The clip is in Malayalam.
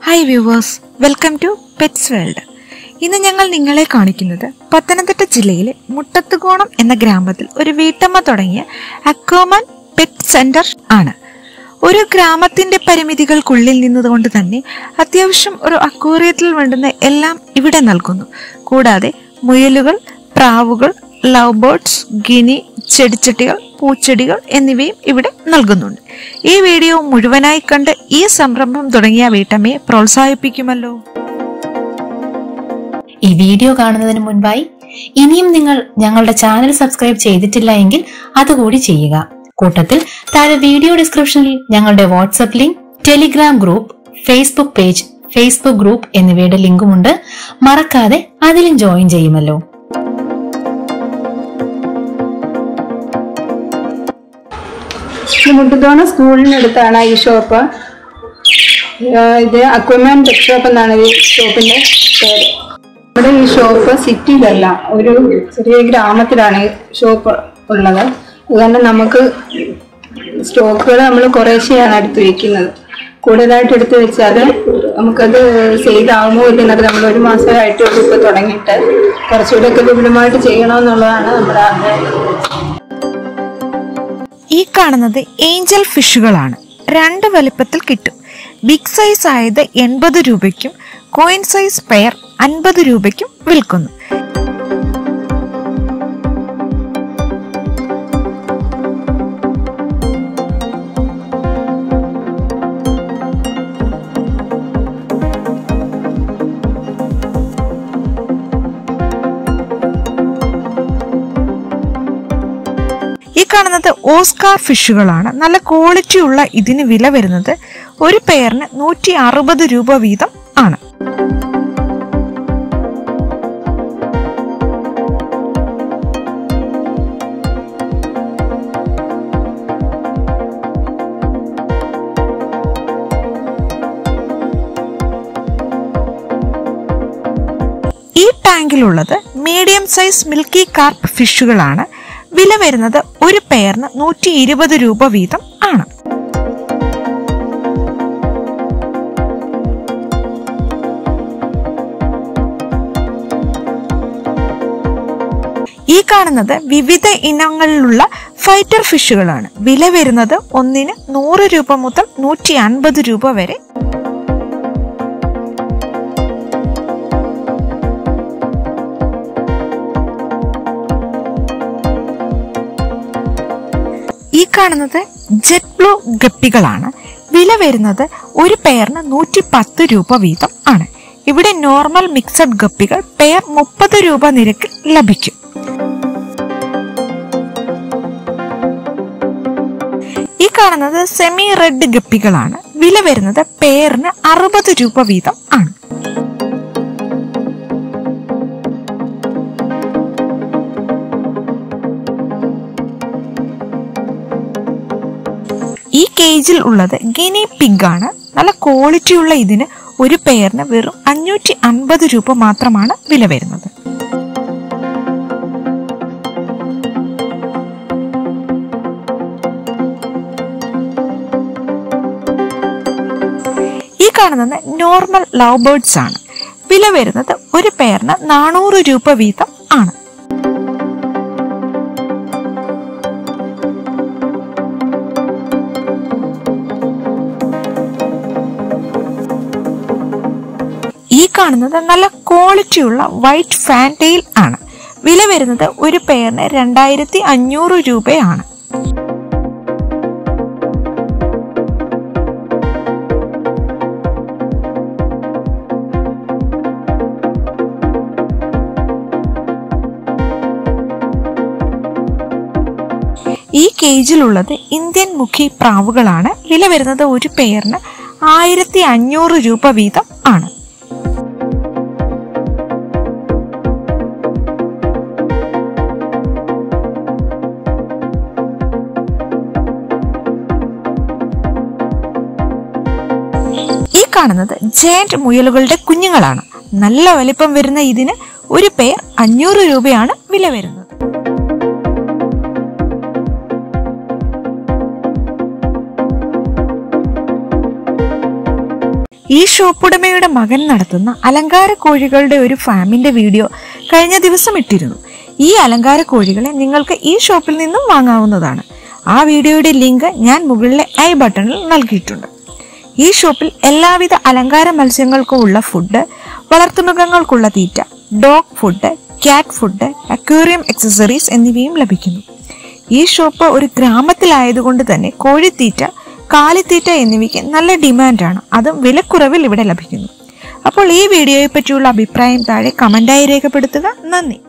hi viewers welcome to pets world ഇന്ന് ഞങ്ങൾ നിങ്ങളെ കാണിക്കുന്നത് പത്തനംതിട്ട ജില്ലയിലെ മുട്ടത്തുകോണം എന്ന ഗ്രാമത്തിൽ ഒരു വീട്ടമ്മ തുടങ്ങിയ അക്വാമൻ പെറ്റ് സെന്റർ ആണ് ഒരു ഗ്രാമത്തിന്റെ പരിമിതികൾക്കുള്ളിൽ നിന്നുകൊണ്ട് തന്നെ അത്യാവശ്യം ഒരു അക്വേറിയത്തിൽ വേണ്ടുന്ന എല്ലാം ഇവിടെ നൽകുന്നു കൂടാതെ മുയലുകൾ പ്രാവുകൾ ലവ് ബേർഡ്സ് ഗിനി ചെടിച്ചട്ടികൾ പൂച്ചെടികൾ എന്നിവയും ഇവിടെ നൽകുന്നുണ്ട് ഈ വീഡിയോ മുഴുവനായി കണ്ട് ഈ സംരംഭം തുടങ്ങിയ വീട്ടമ്മയെ പ്രോത്സാഹിപ്പിക്കുമല്ലോ ഈ വീഡിയോ കാണുന്നതിന് മുൻപായി ഇനിയും നിങ്ങൾ ഞങ്ങളുടെ ചാനൽ സബ്സ്ക്രൈബ് ചെയ്തിട്ടില്ല എങ്കിൽ അതുകൂടി ചെയ്യുക കൂട്ടത്തിൽ താഴെ വീഡിയോ ഡിസ്ക്രിപ്ഷനിൽ ഞങ്ങളുടെ WhatsApp link Telegram group Facebook page Facebook group എന്നിവയുടെ ലിങ്കുമുണ്ട് മറക്കാതെ അതിലും ജോയിൻ ചെയ്യുമല്ലോ ഇത് മുട്ടുതോണ സ്കൂളിനടുത്താണ് ഈ ഷോപ്പ് ഏഹ് ഇത് അക്വമാൻ പെറ്റ് ഷോപ്പ് എന്നാണ് ഈ ഷോപ്പിന്റെ പേര് നമ്മുടെ ഈ ഷോപ്പ് സിറ്റിയിലല്ല ഒരു ചെറിയ ഗ്രാമത്തിലാണ് ഈ ഷോപ്പ് ഉള്ളത് അതുകൊണ്ട് നമുക്ക് സ്റ്റോക്കുകൾ നമ്മൾ കുറേശ്ശെയാണ് എടുത്ത് വെക്കുന്നത് കൂടുതലായിട്ട് എടുത്ത് വെച്ചാൽ നമുക്കത് സെയിൽ ആകുമോ ഇല്ലെന്നത് നമ്മൾ ഒരു മാസമായിട്ട് ഇപ്പോൾ തുടങ്ങിയിട്ട് കുറച്ചുകൂടെ ഒക്കെ വിപുലമായിട്ട് ചെയ്യണമെന്നുള്ളതാണ് നമ്മുടെ ആഗ്രഹം ഈ കാണുന്നത് ഏഞ്ചൽ ഫിഷുകളാണ് രണ്ട് വലിപ്പത്തിൽ കിട്ടും ബിഗ് സൈസ് ആയത് എൺപത് രൂപയ്ക്കും കോയിൻ സൈസ് പെയർ അൻപത് രൂപയ്ക്കും വിൽക്കുന്നു ഈ കാണുന്നത് ഓസ്കാർ ഫിഷുകളാണ് നല്ല ക്വാളിറ്റി ഉള്ള ഇതിന് വില വരുന്നത് ഒരു പെയറിന് നൂറ്റി അറുപത് രൂപ വീതം ആണ് ഈ ടാങ്കിലുള്ളത് മീഡിയം സൈസ് മിൽക്കി കാർപ്പ് ഫിഷുകളാണ് വില വരുന്നത് ഒരു പെയറിന് നൂറ്റി ഇരുപത് രൂപ വീതം ആണ് ഈ കാണുന്നത് വിവിധ ഇനങ്ങളിലുള്ള ഫൈറ്റർ ഫിഷുകളാണ് വില വരുന്നത് ഒന്നിന് നൂറ് രൂപ മുതൽ നൂറ്റി അൻപത് രൂപ വരെ ഈ കാണുന്നത് ജെറ്റ് ബ്ലൂ ഗപ്പികളാണ് വില വരുന്നത് ഒരു പെയറിന് നൂറ്റി പത്ത് രൂപ വീതം ആണ് ഇവിടെ നോർമൽ മിക്സഡ് ഗപ്പികൾ പെയർ മുപ്പത് രൂപ നിരക്കിൽ ലഭിക്കും ഈ കാണുന്നത് സെമി റെഡ് ഗപ്പികളാണ് വില വരുന്നത് പെയറിന് അറുപത് രൂപ വീതം ആണ് ഈ കേജിൽ ഉള്ളത് ഗിനി പിഗ് ആണ് നല്ല ക്വാളിറ്റി ഉള്ള ഇതിന് ഒരു പെയറിന് വെറും അഞ്ഞൂറ്റി അൻപത് രൂപ മാത്രമാണ് വില വരുന്നത് ഈ കാണുന്നത് നോർമൽ ലവ് ബേർഡ്സ് ആണ് വില വരുന്നത് ഒരു പെയറിന് നാനൂറ് രൂപ വീതം ആണ് ഈ കാണുന്നത് നല്ല ക്വാളിറ്റിയുള്ള വൈറ്റ് ഫാൻറ്റെയിൽ ആണ് വില വരുന്നത് ഒരു പെയറിന് രണ്ടായിരത്തി അഞ്ഞൂറ് രൂപയാണ് ഈ കേജിലുള്ളത് ഇന്ത്യൻ മുഖി പ്രാവുകളാണ് വില വരുന്നത് ഒരു പെയറിന് ആയിരത്തി അഞ്ഞൂറ് രൂപ വീതം ആണ് ഈ കാണുന്നത് ജയന്റ് മുയലുകളുടെ കുഞ്ഞുങ്ങളാണ് നല്ല വലിപ്പം വരുന്ന ഇതിന് ഒരു പെയർ അഞ്ഞൂറ് രൂപയാണ് വില വരുന്നത് ഈ ഷോപ്പുടമയുടെ മകൻ നടത്തുന്ന അലങ്കാര കോഴികളുടെ ഒരു ഫാമിന്റെ വീഡിയോ കഴിഞ്ഞ ദിവസം ഇട്ടിരുന്നു ഈ അലങ്കാര കോഴികളെ നിങ്ങൾക്ക് ഈ ഷോപ്പിൽ നിന്നും വാങ്ങാവുന്നതാണ് ആ വീഡിയോയുടെ ലിങ്ക് ഞാൻ മുകളിലെ ഐ ബട്ടണിൽ നൽകിയിട്ടുണ്ട് ഈ ഷോപ്പിൽ എല്ലാവിധ അലങ്കാര മത്സ്യങ്ങൾക്കും ഉള്ള ഫുഡ് വളർത്തുമൃഗങ്ങൾക്കുള്ള തീറ്റ dog food cat food aquarium accessories എന്നിവയും ലഭിക്കുന്നു ഈ ഷോപ്പ് ഒരു ഗ്രാമത്തിലായതുകൊണ്ട് തന്നെ കോഴിത്തീറ്റ കാലിത്തീറ്റ എന്നിവയ്ക്ക് നല്ല ഡിമാൻഡാണ് അതും വിലക്കുറവിൽ ഇവിടെ ലഭിക്കുന്നു അപ്പോൾ ഈ വീഡിയോയെ പറ്റിയുള്ള അഭിപ്രായം താഴെ കമന്റായി രേഖപ്പെടുത്തുക നന്ദി